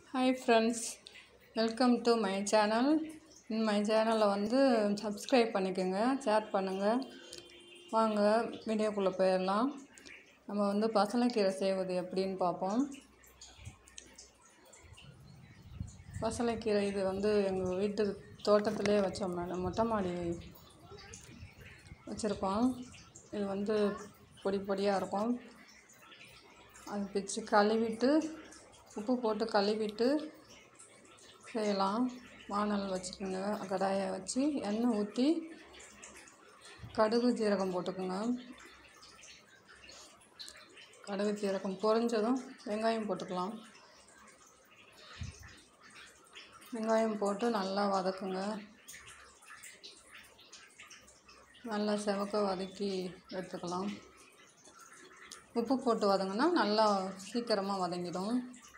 hi friends welcome to my channel my சேனலை வந்து subscribe பண்ணிக்கோங்க ஷேர் பண்ணுங்கள் வாங்க வீடியோக்குள்ளே போயிடலாம் நம்ம வந்து பசலைக்கீரை செய்வது எப்படின்னு பார்ப்போம் பசலைக்கீரை இது வந்து எங்கள் வீட்டு தோட்டத்திலே வச்சோம் மேடம் மொட்டை மாடி வச்சுருக்கோம் இது வந்து பொடி பொடியாக இருக்கும் அது பிச்சு கழுவிட்டு உப்பு போட்டு கழுவிட்டு செய்யலாம் வானல் வச்சுக்கோங்க கடாயை வச்சு எண்ணெய் ஊற்றி கடுகு ஜீரகம் போட்டுக்கோங்க கடுகு ஜீரகம் பொரிஞ்சதும் வெங்காயம் போட்டுக்கலாம் வெங்காயம் போட்டு நல்லா வதக்குங்க நல்லா செவக்க வதக்கி எடுத்துக்கலாம் உப்பு போட்டு வதங்கினா நல்லா சீக்கிரமாக வதங்கிடும்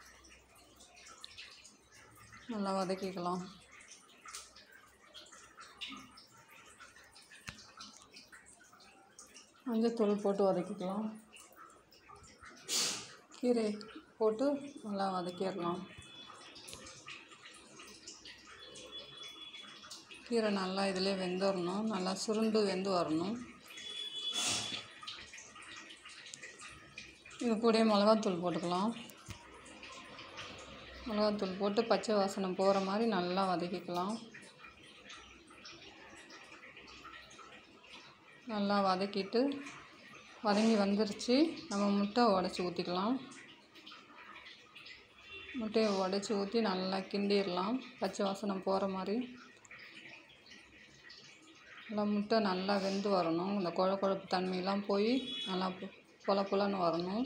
நல்லா வதக்கிக்கலாம் மஞ்சத்தூள் போட்டு வதக்கிக்கலாம் கீரை போட்டு நல்லா வதக்கிடலாம் கீரை நல்லா இதிலே வெந்துடணும் நல்லா சுருண்டு வெந்து வரணும் இது கூடயே மிளகாத்தூள் போட்டுக்கலாம் மிளகாத்தூள் போட்டு பச்சை வாசனை போகிற மாதிரி நல்லா வதக்கிக்கலாம் நல்லா வதக்கிட்டு வதங்கி வந்துருச்சு நம்ம முட்டை உடச்சி ஊற்றிக்கலாம் முட்டையை உடச்சி ஊற்றி நல்லா கிண்டிடலாம் பச்சை வாசனை போகிற மாதிரி நல்லா முட்டை நல்லா வெந்து வரணும் இந்த குழ குழப்பு தன்மையெல்லாம் போய் நல்லா பொல பொலன்னு வரணும்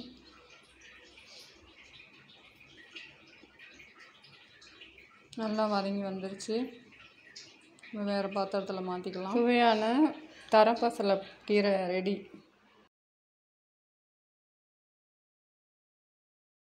நல்லா வதங்கி வந்துருச்சு வேறு பாத்திரத்தில் மாற்றிக்கலாம் சுவையான தரப்பசலை கீரை ரெடி